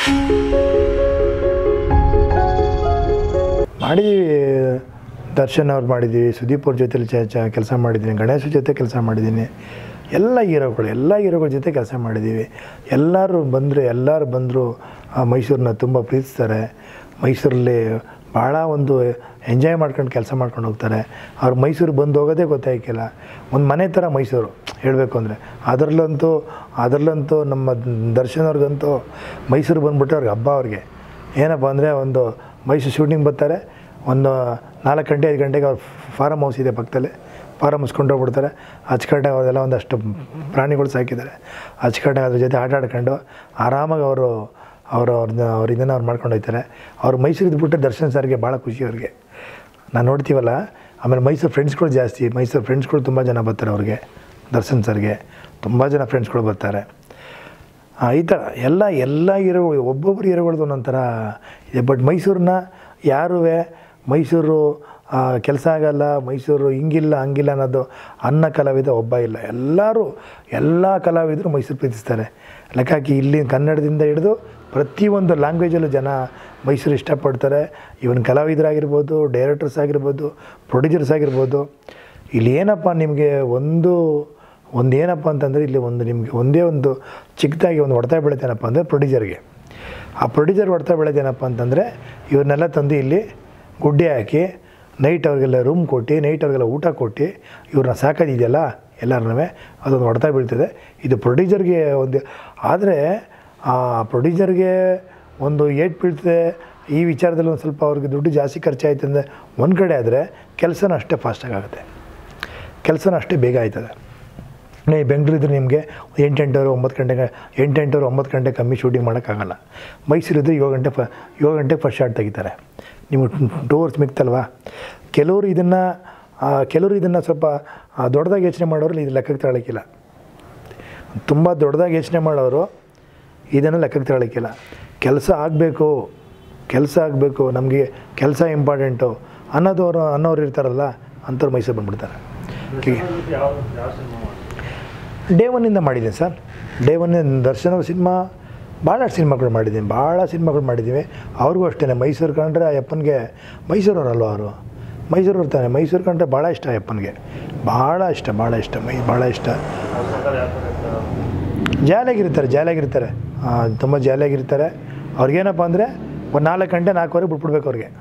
ಮಾಡಿದ್ದೀವಿ ದರ್ಶನ್ ಅವ್ರು ಮಾಡಿದ್ದೀವಿ ಸುದೀಪ್ ಅವ್ರ ಜೊತೆಲಿ ಚ ಚ ಕೆಲಸ ಮಾಡಿದ್ದೀನಿ ಗಣೇಶ ಜೊತೆ ಕೆಲಸ ಮಾಡಿದ್ದೀನಿ ಎಲ್ಲ ಹೀರೋಗಳು ಎಲ್ಲ ಹೀರೋಗಳ ಜೊತೆ ಕೆಲಸ ಮಾಡಿದ್ದೀವಿ ಎಲ್ಲರೂ ಬಂದರೆ ಎಲ್ಲರೂ ಬಂದರು ಮೈಸೂರನ್ನ ತುಂಬ ಪ್ರೀತಿಸ್ತಾರೆ ಮೈಸೂರಲ್ಲಿ ಭಾಳ ಒಂದು ಎಂಜಾಯ್ ಮಾಡ್ಕೊಂಡು ಕೆಲಸ ಮಾಡ್ಕೊಂಡು ಹೋಗ್ತಾರೆ ಅವ್ರು ಮೈಸೂರಿಗೆ ಬಂದು ಹೋಗೋದೇ ಗೊತ್ತಾಯ್ಕಿಲ್ಲ ಒಂದು ಮನೆ ಥರ ಮೈಸೂರು ಹೇಳಬೇಕು ಅಂದರೆ ಅದರಲ್ಲಂತೂ ಅದರಲ್ಲಂತೂ ನಮ್ಮ ದರ್ಶನ್ ಅವ್ರಿಗಂತೂ ಮೈಸೂರು ಬಂದುಬಿಟ್ರೆ ಅವ್ರಿಗೆ ಹಬ್ಬ ಅವ್ರಿಗೆ ಏನಪ್ಪ ಅಂದರೆ ಒಂದು ಮೈಸೂರು ಶೂಟಿಂಗ್ ಬರ್ತಾರೆ ಒಂದು ನಾಲ್ಕು ಗಂಟೆ ಐದು ಗಂಟೆಗೆ ಅವ್ರ ಫಾರಮ್ ಹೌಸ್ ಇದೆ ಪಕ್ಕದಲ್ಲಿ ಫಾರಮ್ ಹೌಸ್ ಕೊಂಡೋಗ್ಬಿಡ್ತಾರೆ ಅಚ್ಚುಕಟ್ಟಾಗಿ ಅವರೆಲ್ಲ ಒಂದಷ್ಟು ಪ್ರಾಣಿಗಳು ಸಾಕಿದ್ದಾರೆ ಅಚ್ಚುಕಟ್ಟಾಗಿ ಅದ್ರ ಜೊತೆ ಆಟ ಆಡ್ಕೊಂಡು ಆರಾಮಾಗಿ ಅವರು ಅವರು ಅವ್ರನ್ನ ಅವ್ರ ಇದನ್ನು ಅವ್ರು ಮಾಡ್ಕೊಂಡು ಹೋಗ್ತಾರೆ ಅವ್ರು ಮೈಸೂರಿಗೆ ಬಿಟ್ಟರೆ ದರ್ಶನ್ ಸರ್ಗೆ ಭಾಳ ಖುಷಿ ಅವ್ರಿಗೆ ನಾನು ನೋಡ್ತೀವಲ್ಲ ಆಮೇಲೆ ಮೈಸೂರು ಫ್ರೆಂಡ್ಸ್ಗಳು ಜಾಸ್ತಿ ಮೈಸೂರು ಫ್ರೆಂಡ್ಸ್ಗಳು ತುಂಬ ಜನ ಬರ್ತಾರೆ ಅವ್ರಿಗೆ ದರ್ಶನ್ ಸರ್ಗೆ ತುಂಬ ಜನ ಫ್ರೆಂಡ್ಸ್ಗಳು ಬರ್ತಾರೆ ಆ, ಈ ಥರ ಎಲ್ಲ ಎಲ್ಲ ಹೀರೋಗಳು ಒಬ್ಬೊಬ್ಬರು ಹೀರೋಗಳದ್ದು ಒಂದೊಂಥರ ಇದೆ ಬಟ್ ಮೈಸೂರನ್ನ ಯಾರೂ ಮೈಸೂರು ಕೆಲಸ ಆಗಲ್ಲ ಮೈಸೂರು ಹಿಂಗಿಲ್ಲ ಹಂಗಿಲ್ಲ ಅನ್ನೋದು ಅನ್ನ ಕಲಾವಿದ ಒಬ್ಬ ಇಲ್ಲ ಎಲ್ಲರೂ ಎಲ್ಲ ಕಲಾವಿದರು ಮೈಸೂರು ಪ್ರೀತಿಸ್ತಾರೆ ಲೆಕ್ಕಾಕಿ ಇಲ್ಲಿ ಕನ್ನಡದಿಂದ ಹಿಡಿದು ಪ್ರತಿಯೊಂದು ಲ್ಯಾಂಗ್ವೇಜಲ್ಲೂ ಜನ ಮೈಸೂರು ಇಷ್ಟಪಡ್ತಾರೆ ಇವನ್ ಕಲಾವಿದರಾಗಿರ್ಬೋದು ಡೈರೆಕ್ಟರ್ಸ್ ಆಗಿರ್ಬೋದು ಪ್ರೊಡ್ಯೂಸರ್ಸ್ ಆಗಿರ್ಬೋದು ಇಲ್ಲಿ ಏನಪ್ಪ ನಿಮಗೆ ಒಂದು ಒಂದು ಏನಪ್ಪ ಅಂತಂದರೆ ಇಲ್ಲಿ ಒಂದು ನಿಮಗೆ ಒಂದೇ ಒಂದು ಚಿಕ್ಕದಾಗಿ ಒಂದು ಹೊಡೆತ ಬೀಳುತ್ತೇನಪ್ಪ ಅಂದರೆ ಪ್ರೊಡ್ಯೂಸರ್ಗೆ ಆ ಪ್ರೊಡ್ಯೂಸರ್ ಹೊಡೆತ ಬೀಳೋದೇನಪ್ಪ ಅಂತಂದರೆ ಇವ್ರನ್ನೆಲ್ಲ ತಂದು ಇಲ್ಲಿ ಗುಡ್ಡೆ ಹಾಕಿ ನೈಟ್ ಅವ್ರಿಗೆಲ್ಲ ರೂಮ್ ಕೊಟ್ಟು ನೈಟ್ ಅವ್ರಿಗೆಲ್ಲ ಊಟ ಕೊಟ್ಟು ಇವ್ರನ್ನ ಸಾಕೋದಿದೆಯಲ್ಲ ಎಲ್ಲರನ್ನೂ ಅದೊಂದು ಹೊಡೆತ ಬೀಳ್ತದೆ ಇದು ಪ್ರೊಡ್ಯೂಸರ್ಗೆ ಒಂದು ಆದರೆ ಆ ಪ್ರೊಡ್ಯೂಸರ್ಗೆ ಒಂದು ಏಟ್ ಬೀಳ್ತದೆ ಈ ವಿಚಾರದಲ್ಲಿ ಒಂದು ಸ್ವಲ್ಪ ಅವ್ರಿಗೆ ದುಡ್ಡು ಜಾಸ್ತಿ ಖರ್ಚಾಯ್ತು ಅಂದರೆ ಒಂದು ಕಡೆ ಆದರೆ ಕೆಲಸನೂ ಅಷ್ಟೇ ಫಾಸ್ಟಾಗಿ ಆಗುತ್ತೆ ಕೆಲಸನೂ ಅಷ್ಟೇ ಬೇಗ ಆಯ್ತದೆ ನೀವು ಬೆಂಗಳೂರಿದ್ರೆ ನಿಮಗೆ ಎಂಟು ಎಂಟುವರೆ ಒಂಬತ್ತು ಗಂಟೆಗೆ ಎಂಟು ಎಂಟುವರೆ ಒಂಬತ್ತು ಗಂಟೆ ಕಮ್ಮಿ ಶೂಟಿಂಗ್ ಮಾಡೋಕ್ಕಾಗಲ್ಲ ಮೈಸೂರಿದ್ರೆ ಏಳು ಗಂಟೆ ಫ ಏಳು ಗಂಟೆಗೆ ಫಸ್ಟ್ ಶಾರ್ಟ್ ತೆಗಿತಾರೆ ನಿಮಗೆ ಟೂ ಅವರ್ಸ್ ಮಿಕ್ತಲ್ವಾ ಕೆಲವರು ಇದನ್ನು ಕೆಲವರು ಇದನ್ನು ಸ್ವಲ್ಪ ಆ, ದೊಡ್ಡದಾಗಿ ಯೋಚನೆ ಮಾಡೋರು ಇದು ಲೆಕ್ಕಕ್ಕೆ ತಗೊಳಕ್ಕಿಲ್ಲ ತುಂಬ ದೊಡ್ಡದಾಗಿ ಯೋಚನೆ ಮಾಡೋರು ಇದನ್ನು ಲೆಕ್ಕಕ್ಕೆ ತಗೊಳಕ್ಕಿಲ್ಲ ಕೆಲಸ ಆಗಬೇಕು ಕೆಲಸ ಆಗಬೇಕು ನಮಗೆ ಕೆಲಸ ಇಂಪಾರ್ಟೆಂಟು ಅನ್ನೋದವರು ಅನ್ನೋರು ಇರ್ತಾರಲ್ಲ ಅಂಥವ್ರು ಮೈಸೂರು ಬಂದ್ಬಿಡ್ತಾರೆ ಕೆ- ಯಾವ ಯಾವ ಸಿನಿಮಾ ಮಾಡಿ ಡೇ ಒನ್ನಿಂದ ಮಾಡಿದ್ದೀನಿ ಸರ್ ಡೇ ಒನ್ ದರ್ಶನ ಸಿನಿಮಾ ಭಾಳ ಸಿನಿಮಾಗಳು ಮಾಡಿದ್ದೀನಿ ಭಾಳ ಸಿನಿಮಾಗಳು ಮಾಡಿದ್ದೀವಿ ಅವ್ರಿಗೂ ಅಷ್ಟೇ ಮೈಸೂರು ಕಂಡ್ರೆ ಆ ಅಪ್ಪನಿಗೆ ಮೈಸೂರವರಲ್ವ ಅವರು ಮೈಸೂರವ್ರು ತಾನೆ ಮೈಸೂರು ಕಂಡ್ರೆ ಭಾಳ ಇಷ್ಟ ಆ ಅಪ್ಪನಿಗೆ ಭಾಳ ಇಷ್ಟ ಭಾಳ ಇಷ್ಟ ಮೈ ಭಾಳ ಇಷ್ಟ ಅವ್ರ ಪ್ರಕಾರ ಯಾವ ಥರ ಇರ್ತಾರೆ? ಜಾಲಿಯಾಗಿರ್ತಾರೆ ಜಾಲಿಯಾಗಿರ್ತಾರೆ ಆ, ತುಂಬ ಜಾಲಿಯಾಗಿರ್ತಾರೆ ಅವ್ರಿಗೇನಪ್ಪ ಅಂದರೆ ಒಂದು ನಾಲ್ಕು ಗಂಟೆ ನಾಲ್ಕುವರೆಗೆ ಬಿಟ್ಬಿಡ್ಬೇಕು ಅವ್ರಿಗೆ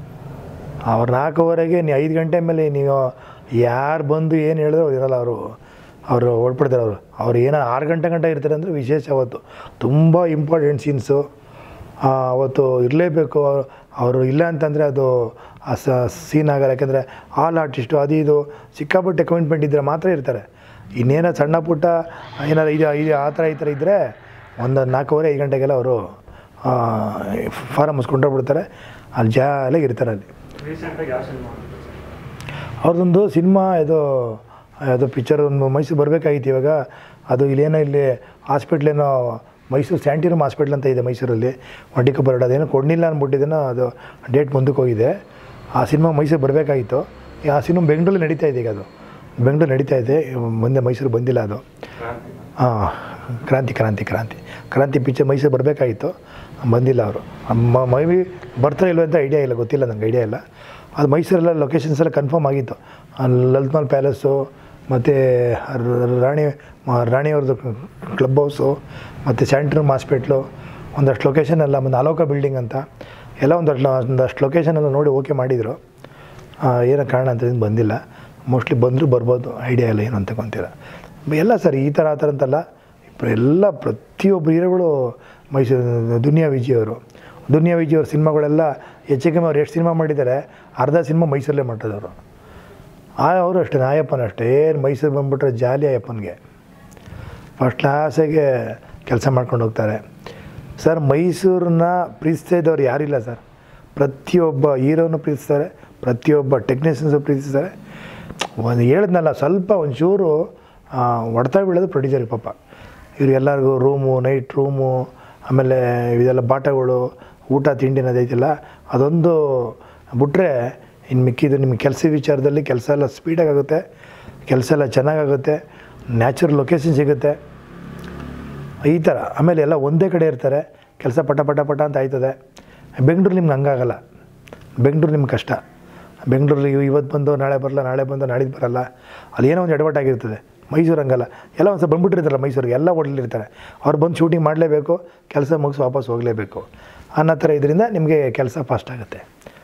ಅವ್ರು ನಾಲ್ಕುವರೆಗೆ ನೀವು ಐದು ಗಂಟೆ ಮೇಲೆ ನೀವು ಯಾರು ಬಂದು ಏನು ಹೇಳಿದ್ರು ಅವ್ರು ಇರಲ್ಲ ಅವರು ಅವರು ಓಡ್ಬಿಡ್ತಾರೆ ಅವರು ಅವ್ರು ಏನೋ ಆರು ಗಂಟೆ ಗಂಟೆ ಇರ್ತಾರೆ ಅಂದರೆ ವಿಶೇಷ ಅವತ್ತು ತುಂಬ ಇಂಪಾರ್ಟೆಂಟ್ ಸೀನ್ಸು ಅವತ್ತು ಇರಲೇಬೇಕು ಅವರು ಇಲ್ಲ ಅಂತಂದರೆ ಅದು ಆ ಸೀನ್ ಆಗಲ್ಲ ಯಾಕೆಂದರೆ ಆಲ್ ಆರ್ಟಿಸ್ಟು ಅದು ಇದು ಸಿಕ್ಕಾಪಟ್ಟೆ ಕಮಿಟ್ಮೆಂಟ್ ಇದ್ದರೆ ಮಾತ್ರ ಇರ್ತಾರೆ ಇನ್ನೇನೋ ಸಣ್ಣ ಪುಟ್ಟ ಏನಾರು ಇದು ಇದು ಆ ಥರ ಈ ಥರ ಇದ್ದರೆ ಒಂದು ನಾಲ್ಕೂವರೆ ಐದು ಗಂಟೆಗೆಲ್ಲ ಅವರು ಫಾರಮ್ ಮುಸ್ಕೊಂಡೋಗ್ಬಿಡ್ತಾರೆ ಅಲ್ಲಿ ಜಾಲಿಯಾಗಿ ಇರ್ತಾರೆ ಅಲ್ಲಿ ರೀಸೆಂಟಾಗಿ ಯಾವ ಸಿನಿಮಾ ಮಾಡಿದ್ರು ಸರ್ ಅವ್ರದ್ದೊಂದು ಸಿನಿಮಾ ಇದು ಅದು ಪಿಕ್ಚರ್ ಒಂದು ಮೈಸೂರು ಬರಬೇಕಾಗಿತ್ತು ಇವಾಗ ಅದು ಇಲ್ಲೇನೋ ಇಲ್ಲಿ ಹಾಸ್ಪಿಟ್ಲೇನೋ ಮೈಸೂರು ಸ್ಯಾಂಟಿರಮ್ ಹಾಸ್ಪಿಟ್ಲ್ ಅಂತ ಇದೆ ಮೈಸೂರಲ್ಲಿ ಒಂಟಿಕ ಬರೋಡು ಅದೇನೋ ಕೊಡಲಿಲ್ಲ ಅಂದ್ಬಿಟ್ಟಿದ್ದೇನೋ ಅದು ಡೇಟ್ ಮುಂದಕ್ಕೆ ಹೋಗಿದೆ ಆ ಸಿನಿಮಾ ಮೈಸೂರು ಬರಬೇಕಾಗಿತ್ತು ಆ ಸಿನಿಮಾ ಬೆಂಗಳೂರಲ್ಲಿ ನಡೀತಾ ಇದೆ ಈಗ ಅದು ಬೆಂಗಳೂರು ನಡೀತಾ ಇದೆ ಮುಂದೆ ಮೈಸೂರು ಬಂದಿಲ್ಲ ಅದು ಕ್ರಾಂತಿ ಹಾಂ ಕ್ರಾಂತಿ ಕ್ರಾಂತಿ ಕ್ರಾಂತಿ ಕ್ರಾಂತಿ ಪಿಕ್ಚರ್ ಮೈಸೂರು ಬರಬೇಕಾಗಿತ್ತು ಬಂದಿಲ್ಲ ಅವರು ಮೈಬಿ ಬರ್ತಾರೆ ಇಲ್ವ ಅಂತ ಐಡಿಯಾ ಇಲ್ಲ ಗೊತ್ತಿಲ್ಲ ನಂಗೆ ಐಡಿಯಾ ಇಲ್ಲ ಅದು ಮೈಸೂರೆಲ್ಲ ಲೊಕೇಶನ್ಸ್ ಎಲ್ಲ ಕನ್ಫರ್ಮ್ ಆಗಿತ್ತು ಆ ಲಲಿತ್ ಮಹಲ್ ಪ್ಯಾಲೇಸು ಮತ್ತು ರಾಣಿ ಮ- ರಾಣಿಯವ್ರದ್ದು ಕ್ಲಬ್ ಹೌಸು ಮತ್ತು ಸ್ಯಾಂಟ್ರಮ್ ಹಾಸ್ಪಿಟ್ಲು ಒಂದಷ್ಟು ಲೊಕೇಶನ್ ಎಲ್ಲ ಒಂದು ಅಲೋಕ ಬಿಲ್ಡಿಂಗ್ ಅಂತ ಎಲ್ಲ ಒಂದಷ್ಟು ಒಂದಷ್ಟು ಲೊಕೇಶನ್ ಎಲ್ಲ ನೋಡಿ ಓಕೆ ಮಾಡಿದರು ಏನೋ ಕಾರಣ ಅಂತ ಏನ್ ಬಂದಿಲ್ಲ ಮೋಸ್ಟ್ಲಿ ಬಂದರೂ ಬರ್ಬೋದು ಐಡಿಯಾ ಇಲ್ಲ ಏನು ಅಂತ ಕೊಂತೀರ ಎಲ್ಲ ಸರ್ ಈ ಥರ ಆ ಥರ ಅಂತಲ್ಲ ಪ್ರ- ಎಲ್ಲ ಪ್ರತಿಯೊಬ್ಬರು ಹೀರೋಗಳು ಮೈಸೂರು ದುನಿಯಾ ವಿಜಯ್ ಅವರು ದುನಿಯಾ ವಿಜಯ್ ಅವ್ರ ಸಿನಿಮಾಗಳೆಲ್ಲ ಹೆಚ್ಚು ಕಮ್ಮಿ ಅವ್ರು ಎಷ್ಟು ಸಿನಿಮಾ ಮಾಡಿದ್ದಾರೆ ಅರ್ಧ ಸಿನಿಮಾ ಮೈಸೂರಲ್ಲೇ ಮಾಡಿದವರು ಆ ಅವರು ಅಷ್ಟೇ ಆಯಪ್ಪನ ಅಷ್ಟೇ ಏನು ಮೈಸೂರು ಬಂದುಬಿಟ್ರೆ ಜಾಲಿ ಆಯಪ್ಪನಿಗೆ ಫಸ್ಟ್ ಕ್ಲಾಸಾಗೆ ಕೆಲಸ ಮಾಡ್ಕೊಂಡು ಹೋಗ್ತಾರೆ ಸರ್ ಮೈಸೂರನ್ನ ಪ್ರೀತಿಸ್ತಾ ಇದ್ದವ್ರು ಯಾರಿಲ್ಲ ಸರ್ ಪ್ರತಿಯೊಬ್ಬ ಹೀರೋನು ಪ್ರೀತಿಸ್ತಾರೆ ಪ್ರತಿಯೊಬ್ಬ ಟೆಕ್ನಿಷಿಯನ್ಸು ಪ್ರೀತಿಸ್ತಾರೆ ಒಂದು ಹೇಳಿದ್ನಲ್ಲ ಸ್ವಲ್ಪ ಒಂಚೂರು ಹೊಡ್ತಾ ಬೀಳೋದು ಪ್ರೊಡ್ಯೂಸರ್ಗೆ ಪಾಪ ಇವ್ರು ಎಲ್ಲರಿಗೂ ರೂಮು ನೈಟ್ ರೂಮು ಆಮೇಲೆ ಇದೆಲ್ಲ ಬಾಟಗಳು ಊಟ ತಿಂಡಿ ಅನ್ನೋದೈತಿಲ್ಲ ಅದೊಂದು ಬಿಟ್ಟರೆ ಇನ್ನು ಮಿಕ್ಕಿದ್ದು ನಿಮಗೆ ಕೆಲಸ ವಿಚಾರದಲ್ಲಿ ಕೆಲಸ ಎಲ್ಲ ಸ್ಪೀಡಾಗಿ ಆಗುತ್ತೆ ಕೆಲಸ ಎಲ್ಲ ಚೆನ್ನಾಗಾಗುತ್ತೆ ನ್ಯಾಚುರಲ್ ಲೊಕೇಶನ್ ಸಿಗುತ್ತೆ ಈ ಥರ ಆಮೇಲೆ ಎಲ್ಲ ಒಂದೇ ಕಡೆ ಇರ್ತಾರೆ ಕೆಲಸ ಪಟ ಪಟ ಪಟ ಅಂತ ಆಯ್ತದೆ ಬೆಂಗಳೂರು ನಿಮ್ಗೆ ಹಂಗಾಗಲ್ಲ ಬೆಂಗಳೂರು ನಿಮ್ಗೆ ಕಷ್ಟ ಬೆಂಗಳೂರಲ್ಲಿ ಇವತ್ತು ಬಂದು ನಾಳೆ ಬರಲ್ಲ ನಾಳೆ ಬಂದು ನಾಳಿದ್ದು ಬರಲ್ಲ ಅಲ್ಲಿ ಏನೋ ಒಂದು ಎಡವಟ್ಟಾಗಿರ್ತದೆ ಮೈಸೂರು ಹಂಗಲ್ಲ ಎಲ್ಲ ಒಂದು ಸ್ವಲ್ಪ ಬಂದ್ಬಿಟ್ಟಿರ್ತಾರಲ್ಲ ಮೈಸೂರಿಗೆ ಎಲ್ಲ ಓಡಲಿರ್ತಾರೆ ಅವ್ರು ಬಂದು ಶೂಟಿಂಗ್ ಮಾಡಲೇಬೇಕು ಕೆಲಸ ಮುಗಿಸಿ ವಾಪಸ್ ಹೋಗಲೇಬೇಕು ಅನ್ನೋ ಥರ ಇದರಿಂದ ನಿಮಗೆ ಕೆಲಸ ಫಾಸ್ಟ್ ಆಗುತ್ತೆ